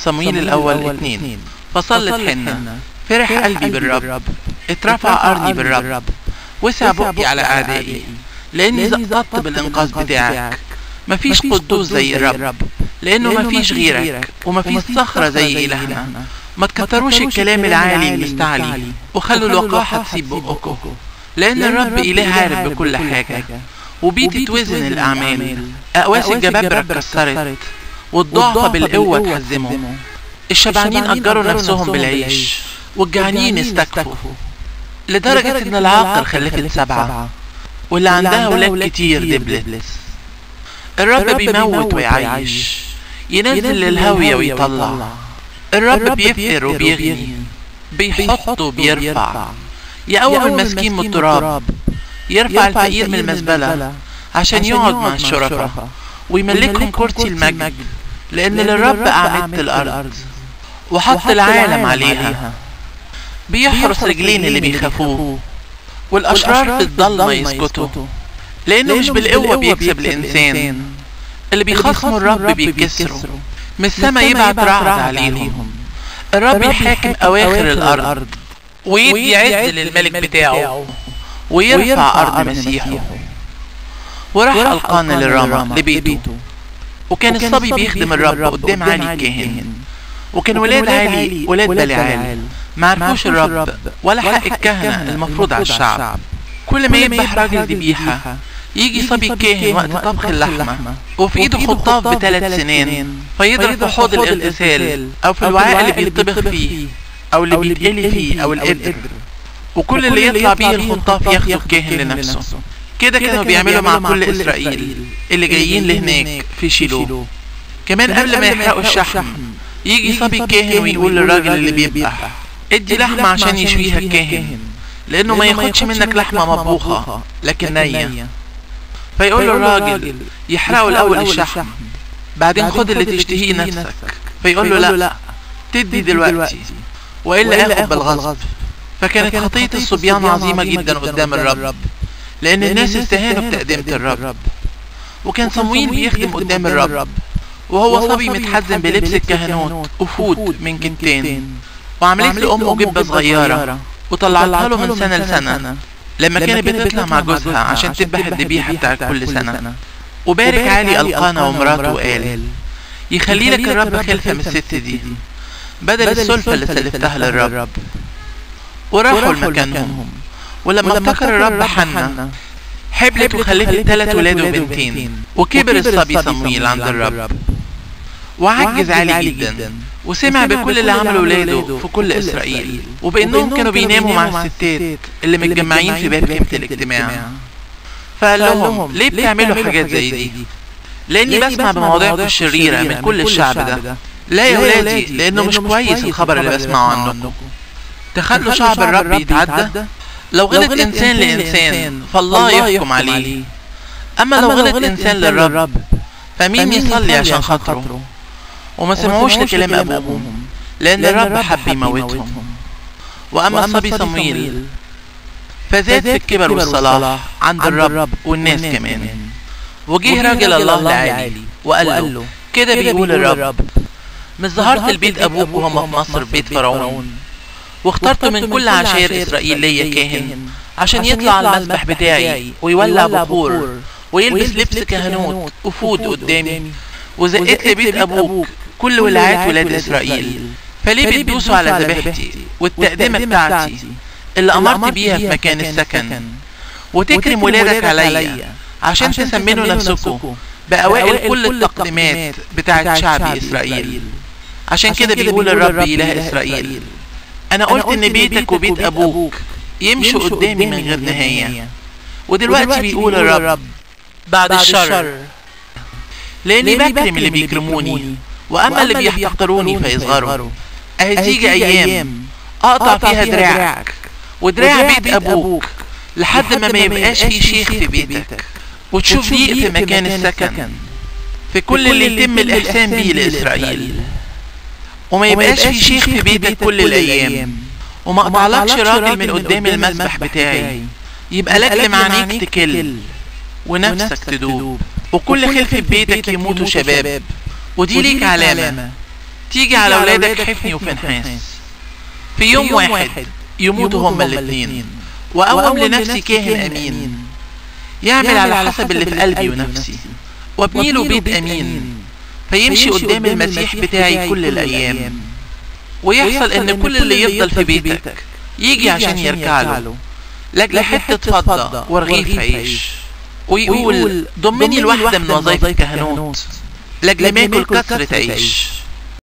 صمويل الأول اتنين فصلت حنة فرح قلبي بالرب اترفع قرني بالرب وسع بقي على أعدائي لأني زقطت بالإنقاذ بتاعك مفيش قدوس زي الرب لأنه مفيش غيرك ومفيش صخرة زي إلهنا ما تكتروش الكلام العالي المستعلي وخلوا الوقاحة تسيب بقكم لأن الرب إله عارف بكل حاجة وبيه تتوزن الأعمال أقواس الجبابرة اتكسرت والضعفة بالقوة اتهزموا الشبعانين أجروا نفسهم بالعيش والجعانين استكفوا لدرجة إن العاقل خلفت سبعة واللي عندها أولاد كتير دبلت الرب بيموت ويعيش ينزل للهاوية ويطلع الرب بيفقر وبيغني بيحط وبيرفع يقوم المسكين من التراب يرفع الفقير من المزبلة عشان يقعد مع الشرفاء ويملكهم كرسي المجد لأن للرب أعمدت الأرض وحط العالم عليها بيحرس رجلين اللي بيخافوه والأشرار في الضلمة يسكتوا لأنه مش بالقوة بيكسب الإنسان اللي بيخصموا الرب بيتكسروا من السما يبعت رعد عليهم الرب يحاكم أواخر الأرض ويدي عز للملك بتاعه ويرفع أرض مسيحه وراح ألقانا للرامة لبيته وكان الصبي بيخدم الرب قدام علي الكاهن وكان ولاد علي ولاد بلعال ما عرفوش الرب ولا حق الكهنة المفروض على الشعب كل ما يذبح راجل ذبيحة يجي صبي الكاهن وقت طبخ اللحمة وفي ايده خطاف بثلاث سنين فيضرب في حوض الاغتسال او في الوعاء اللي بيطبخ فيه او اللي بيتقلي فيه او القدر وكل اللي يطلع بيه الخطاف ياخده الكاهن لنفسه كده كانوا بيعملوا مع كل اسرائيل اللي جايين لهناك في شيلو كمان قبل ما يحرقوا الشحم يجي صبي الكاهن ويقول للراجل اللي بيذبح ادي لحمة عشان يشويها الكاهن لانه ما ياخدش منك لحمة مطبوخة لكن نية فيقول له الراجل يحرقوا الاول الشحم بعدين خد اللي تشتهيه نفسك فيقول له لا تدي دلوقتي والا اخد بالغصب فكانت خطية الصبيان عظيمة جدا قدام الرب لان الناس استهانوا بتقدمة الرب وكان صمويل بيخدم قدام الرب وهو صبي متحزن بلبس الكهنوت وفود من كنتين وعملت لأمه جبة صغيرة وطلعتها له من سنة لسنة لما كانت بتطلع مع جوزها عشان تذبح الذبيحة بتاعت كل سنة وبارك علي ألقانا ومراته وقال يخلي لك الرب خلفة من الست دي بدل السلفة اللي سلفتها للرب وراحوا لمكانهم ولما افتكر الرب حنا حبلت وخلفت ثلاث ولاد وبنتين وكبر الصبي صمويل عند الرب وعجز علي جدا وسمع بكل اللي عمله ولاده في كل اسرائيل وبانهم كانوا بيناموا مع الستات اللي متجمعين في باب خيمه الاجتماع فقال لهم ليه بتعملوا حاجات زي دي لاني بسمع بمواضيعكم الشريره من كل الشعب ده لا يا ولادي لانه مش كويس الخبر اللي بسمعه عنكم تخلوا شعب الرب يتعدى لو غلط انسان لانسان فالله يحكم عليه اما لو غلط انسان للرب فمين يصلي عشان خاطره وما سمعوش لكلام أبوهم لأن الرب حب يموتهم وأما الصبي صمويل فزاد في الكبر والصلاح عند الرب والناس كمان وجه راجل الله لعالي وقال له كده بيقول الرب مش ظهرت البيت أبوك وهم في مصر في بيت فرعون واخترت من كل عشائر إسرائيل ليا كاهن عشان يطلع على المذبح بتاعي ويولع بخور ويلبس لبس كهنوت وفود قدامي وزقت لي بيت أبوك كل ولايات ولاد إسرائيل فليه بتدوسوا على ذبيحتي والتقدمة بتاعتي اللي أمرت بيها في مكان السكن وتكرم ولادك عليا عشان تسمنوا نفسكم بأوائل كل التقديمات بتاعت شعب إسرائيل عشان كده بيقول الرب إله إسرائيل أنا قلت إن بيتك وبيت أبوك يمشوا قدامي من غير نهاية ودلوقتي بيقول الرب بعد الشر لاني بكرم اللي بيكرموني واما اللي بيحتقروني فيصغروا اهي تيجي ايام اقطع فيها دراعك ودراع بيت ابوك لحد ما ما يبقاش في شيخ في بيتك وتشوف ضيق في مكان السكن في كل اللي يتم الاحسان بيه لاسرائيل وما يبقاش في شيخ في بيتك كل الايام وما اقطعلكش راجل من قدام المسبح بتاعي يبقى لك معانيك تكل ونفسك تدوب وكل خلف بيتك يموتوا شباب ودي ليك علامة تيجي على ولادك حفني وفنحاس في يوم واحد يموتوا هما الاثنين وأقوم لنفسي كاهن أمين يعمل على حسب اللي في قلبي ونفسي وابني له بيت أمين فيمشي قدام المسيح بتاعي كل الأيام ويحصل إن كل اللي يفضل في بيتك يجي عشان يركع له لاجل حتة فضة ورغيف عيش ويقول ضمني لواحدة من وظائف الكهنوت لاجل ما اكل كثرة عيش